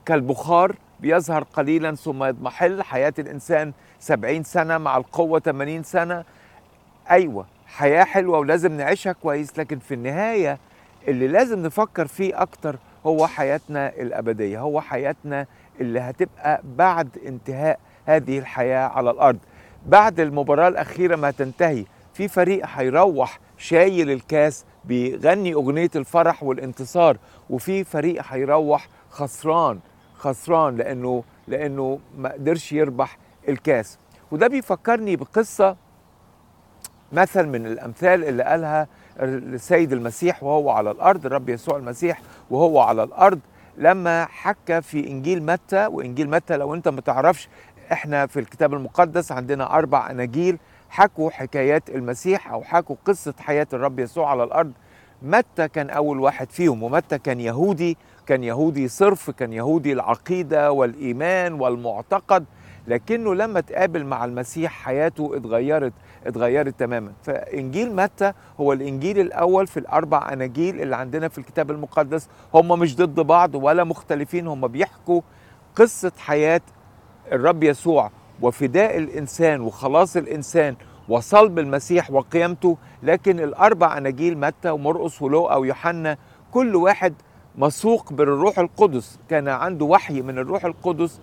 كالبخار بيظهر قليلا ثم يضمحل حياة الإنسان سبعين سنة مع القوة 80 سنة أيوة حياة حلوة ولازم نعيشها كويس لكن في النهاية اللي لازم نفكر فيه أكتر هو حياتنا الأبدية هو حياتنا اللي هتبقى بعد انتهاء هذه الحياة على الأرض بعد المباراة الأخيرة ما تنتهي في فريق هيروح شايل الكاس بيغني أغنية الفرح والانتصار وفي فريق هيروح خسران خسران لأنه لأنه ما قدرش يربح الكاس وده بيفكرني بقصة مثل من الأمثال اللي قالها السيد المسيح وهو على الأرض الرب يسوع المسيح وهو على الأرض لما حكى في إنجيل متى وإنجيل متى لو أنت ما تعرفش إحنا في الكتاب المقدس عندنا أربع أناجيل حكوا حكايات المسيح أو حكوا قصة حياة الرب يسوع على الأرض متى كان أول واحد فيهم ومتى كان يهودي كان يهودي صرف كان يهودي العقيدة والإيمان والمعتقد لكنه لما تقابل مع المسيح حياته اتغيرت اتغيرت تماما فانجيل متى هو الانجيل الاول في الاربع اناجيل اللي عندنا في الكتاب المقدس هم مش ضد بعض ولا مختلفين هم بيحكوا قصه حياه الرب يسوع وفداء الانسان وخلاص الانسان وصلب المسيح وقيامته لكن الاربع اناجيل متى ومرقس ولوقا ويوحنا كل واحد مسوق بالروح القدس كان عنده وحي من الروح القدس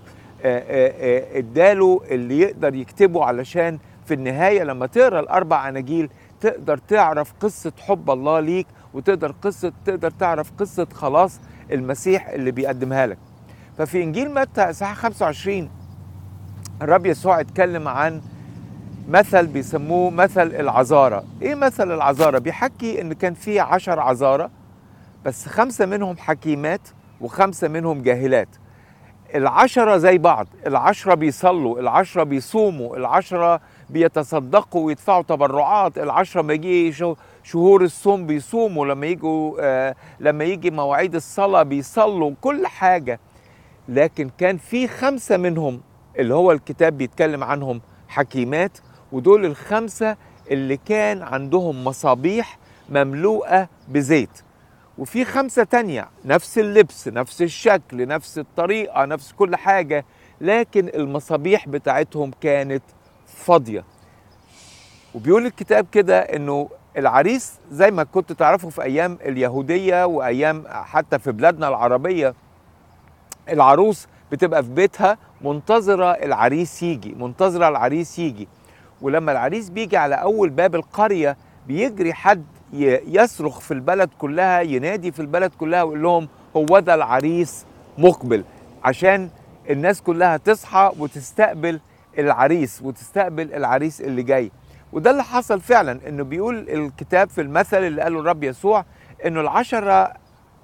اداله اللي يقدر يكتبه علشان في النهاية لما تقرا الأربع أناجيل تقدر تعرف قصة حب الله ليك وتقدر قصة تقدر تعرف قصة خلاص المسيح اللي بيقدمها لك ففي إنجيل متى إصحاح 25 الرب يسوع اتكلم عن مثل بيسموه مثل العذارة إيه مثل العذارة؟ بيحكي إن كان في عشر عذارة بس خمسة منهم حكيمات وخمسة منهم جاهلات العشرة زي بعض العشرة بيصلوا العشرة بيصوموا العشرة بيتصدقوا ويدفعوا تبرعات العشرة ما يجي شهور الصوم بيصوموا لما يجوا آه لما يجي مواعيد الصلاة بيصلوا كل حاجة لكن كان في خمسة منهم اللي هو الكتاب بيتكلم عنهم حكيمات ودول الخمسة اللي كان عندهم مصابيح مملوءة بزيت وفي خمسة تانية نفس اللبس نفس الشكل نفس الطريقة نفس كل حاجة لكن المصابيح بتاعتهم كانت فاضية وبيقول الكتاب كده انه العريس زي ما كنت تعرفوا في ايام اليهودية وايام حتى في بلادنا العربية العروس بتبقى في بيتها منتظرة العريس يجي منتظرة العريس يجي ولما العريس بيجي على اول باب القرية بيجري حد يصرخ في البلد كلها ينادي في البلد كلها ويقول لهم هو ده العريس مقبل عشان الناس كلها تصحى وتستقبل العريس وتستقبل العريس اللي جاي وده اللي حصل فعلا انه بيقول الكتاب في المثل اللي قاله الرب يسوع انه العشرة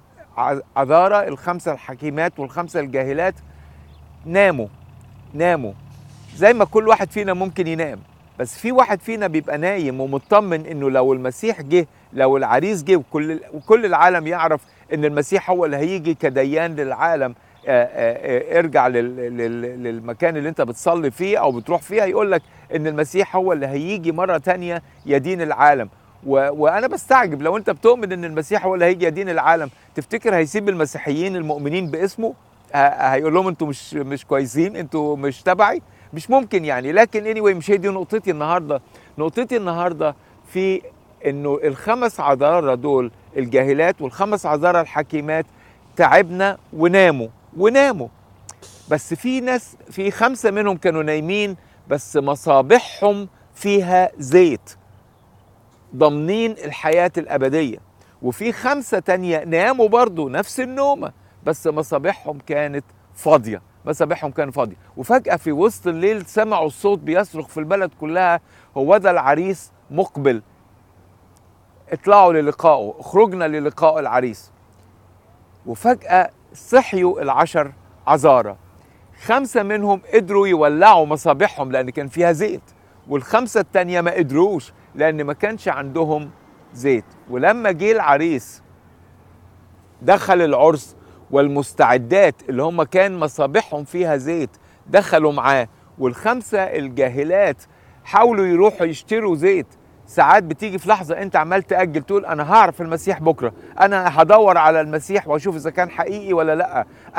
عذارى الخمسة الحكيمات والخمسة الجاهلات ناموا ناموا زي ما كل واحد فينا ممكن ينام بس في واحد فينا بيبقى نايم ومطمن انه لو المسيح جه لو العريس جه وكل وكل العالم يعرف ان المسيح هو اللي هيجي كديان للعالم آآ آآ ارجع للمكان اللي انت بتصلي فيه او بتروح فيه هيقول لك ان المسيح هو اللي هيجي مره تانية يدين العالم وانا بستعجب لو انت بتؤمن ان المسيح هو اللي هيجي يدين العالم تفتكر هيسيب المسيحيين المؤمنين باسمه هيقول لهم انتوا مش مش كويسين انتوا مش تبعي مش ممكن يعني لكن اني anyway مش هي دي نقطتي النهارده نقطتي النهارده في انه الخمس عذارى دول الجاهلات والخمس عذارى الحكيمات تعبنا وناموا وناموا بس في ناس في خمسة منهم كانوا نايمين بس مصابيحهم فيها زيت ضامنين الحياة الأبدية وفي خمسة تانية ناموا برضو نفس النومة بس مصابيحهم كانت فاضية مصابيحهم كانت فاضية وفجأة في وسط الليل سمعوا الصوت بيصرخ في البلد كلها هو ده العريس مقبل اطلعوا للقائه اخرجنا للقاء العريس وفجأة صحيوا العشر عذارى خمسة منهم قدروا يولعوا مصابيحهم لأن كان فيها زيت والخمسة التانية ما قدروش لأن ما كانش عندهم زيت ولما جه العريس دخل العرس والمستعدات اللي هم كان مصابيحهم فيها زيت دخلوا معاه والخمسة الجاهلات حاولوا يروحوا يشتروا زيت ساعات بتيجي في لحظة أنت عمال تأجل تقول أنا هعرف المسيح بكرة أنا هدور على المسيح وأشوف إذا كان حقيقي ولا لأ